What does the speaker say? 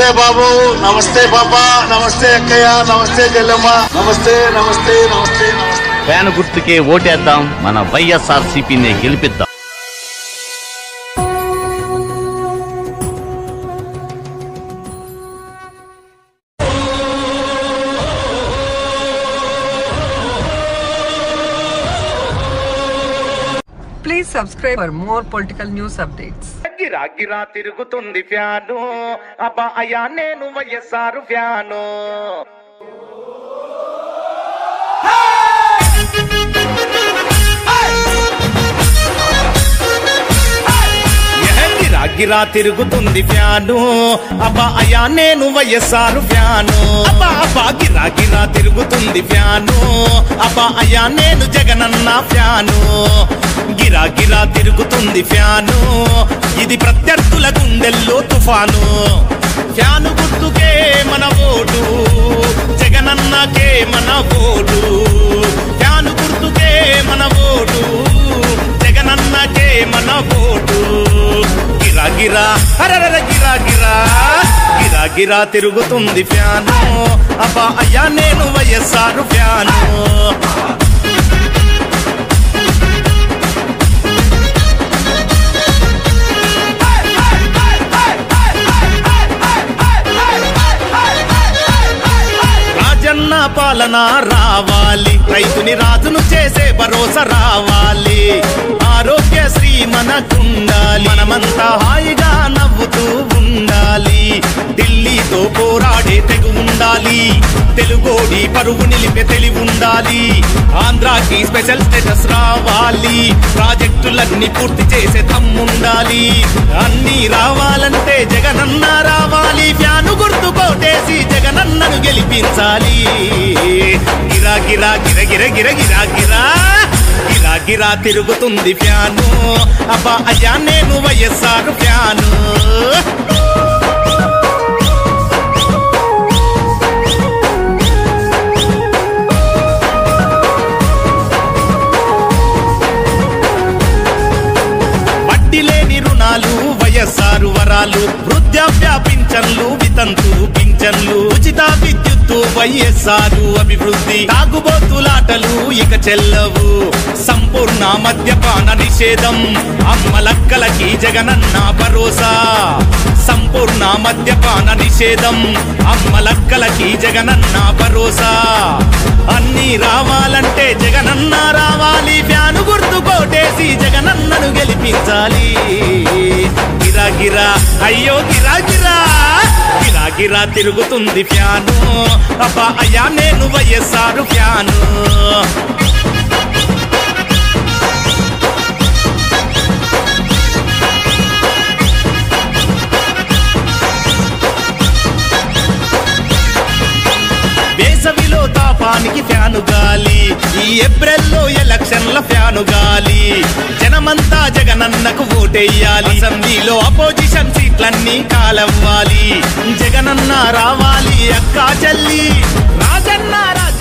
నమస్తే బాబు నమస్తే పాప నమస్తే అక్కయ్య నమస్తే చెల్లెమ్మ నమస్తే నమస్తే నమస్తే నమస్తే ఫ్యాన్ గుర్తుకే ఓటేద్దాం మన వైఎస్ఆర్ సిపిని గెలిపిద్దాం Please subscribe for more political news updates. గిరా గిరా తిరుగుతుంది ఫ్యాను అబ్బా అయ్యా నేను వైఎస్ఆర్ ఫ్యాను ఏ గిరా గిరా తిరుగుతుంది ఫ్యాను అబ్బా అయ్యా నేను వైఎస్ఆర్ ఫ్యాను అబ్బా అబ్బా గిరా గిరా తిరుగుతుంది ఫ్యాను అబ్బా అయ్యా నేను జగనన్న ఫ్యాను గిరా గిరా తిరుగుతుంది ఫ్యాను ఇది ప్రత్యర్థుల గుండెల్లో తుఫాను ఫ్యాను గుర్తుకే మన ఓటు జగనన్నకే మన ఓటు ఫ్యాను గుర్తుకే మన ఓటు జగనన్నకే మన ఓటు గిరా గిరా అరరర గిరా గిరా గిరా గిరా తిరుగుతుంది ఫ్యాను అబ్బా అయ్యా నేను వైఎస్ఆర్ ఫ్యాను రాజన్న పాలన రావాలి రైతుని రాజును చేసే భరోసా రావాలి ఆరోగ్యశ్రీ మనకుండాలి మనమంతా హాయిగా నవ్వుతూ ఉండాలి ఢిల్లీతో పోరాడే తెగు ఉండాలి తెలుగోడి పరువు నిలిపే తెలివి ఉండాలి ఆంధ్రాకి స్పెషల్ స్టేటస్ రావాలి ప్రాజెక్టులన్నీ పూర్తి చేసే దమ్ముండాలి అన్ని రావాలంటే జగనన్న రావాలి ఫ్యాను గుర్తు కోటేసి జగనన్నను గెలిపించాలి గిరా గిరా గిర గిర గిర గిరా గిరా గిరా గిరా తిరుగుతుంది ఫ్యాను అబ్బా అయ్యా నేను వైఎస్ఆర్ ఫ్యాను వడ్డీ లేని రుణాలు వైఎస్ఆర్ వరాలు వృద్ధాప్య పింఛన్లు వితంతు పింఛన్లు ఉచిత విద్యుత్తు వైఎస్ఆర్ అభివృద్ధి తాగుబోతులాటలు ఇక చెల్లవు సంపూర్ణ మద్యపాన నిషేధం అమ్మలక్కలకి జగనన్న భరోసా సంపూర్ణ మద్యపాన నిషేధం అమ్మలక్కలకి జగనన్న భరోసా అన్ని రావాలంటే జగనన్న రావాలి ఫ్యాను గుర్తు కోటేసి జగనన్నను గెలిపించాలి గిరా గిరా అయ్యో గిరా గిరా గిరా గిరా తిరుగుతుంది ఫ్యాను అబ్బా అయ్యా నేను వైఎస్ఆర్ ఫ్యాను వేసవిలో తాపానికి ఫ్యాను గాలి ఈ ఏప్రిల్లో ఎలక్షన్ల ఫ్యాను గాలి జనమంతా జగనన్నకు ఓటెయ్యాలి అసెంబ్లీలో అపోజిషన్ సీట్లన్నీ కాలవ్వాలి జగనన్న రావాలి అక్కా చెల్లి రాజన్న రాజ